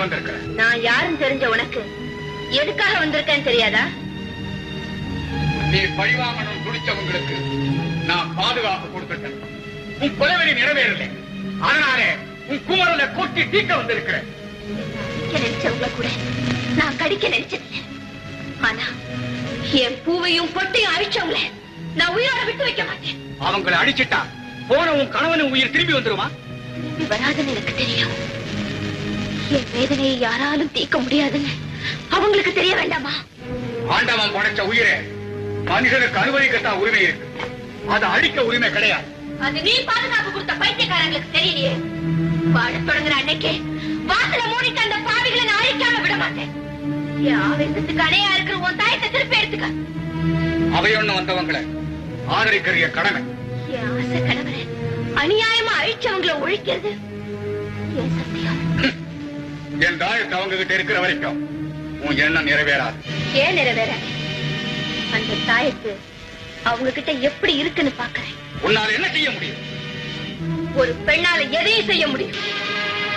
வந்திருக்கிறேன் நான் யாருன்னு தெரிஞ்ச உனக்கு எதுக்காக வந்திருக்கேன்னு தெரியாதா நீ பழிவாங்கணும் துடிச்சவங்களுக்கு நான் பாதுகாப்பு கொடுத்துட்டேன் உன் கொலைவெளி நிறைவேறல அதனாலே உன் குமரலை கொட்டி தீக்க வந்திருக்கிறேன் கடிக்க நினைச்சவங்கள கூட நான் கடிக்க நினைச்சதில்லை ஆனா என் பூவையும் பொட்டையும் அழிச்சவங்கள நான் உயிரோட விட்டு வைக்க மாட்டேன் அவங்களை அடிச்சிட்டா போன உன் கணவன் உயிர் திரும்பி வந்துருமா திரும்பி வராதுன்னு எனக்கு தெரியும் என் வேதனையை யாராலும் தீர்க்க முடியாதுன்னு அவங்களுக்கு தெரிய வேண்டாமா ஆண்டவன் படைச்ச உயிரை மனுஷனுக்கு அனுபவிக்கத்தான் உரிமை இருக்கு அதை அழிக்க உரிமை கிடையாது அது நீ பாதுகாப்பு கொடுத்த பைத்தியக்காரங்களுக்கு தெரியலையே வாழ தொடங்குற அன்னைக்கே வாசல மூடிட்டு அந்த பாவிகளை நான் அழிக்காம விட மாட்டேன் என் ஆவேசத்துக்கு அணையா இருக்கிற உன் தாயத்தை திருப்பி எடுத்துக்க அவையொன்னு வந்தவங்களை ஆதரிக்கிற கடமை என் ஆசை கணவரை அநியாயமா அழிச்சவங்களை ஒழிக்கிறது என் சத்தியம் என் தாயத்தை அவங்க கிட்ட இருக்கிற வரைக்கும் உன் எண்ணம் நிறைவேறாது ஏன் நிறைவேற அந்த தாயத்து அவங்க கிட்ட எப்படி இருக்குன்னு பாக்குறேன் உன்னால என்ன செய்ய முடியும் ஒரு பெண்ணால எதையும் செய்ய முடியும்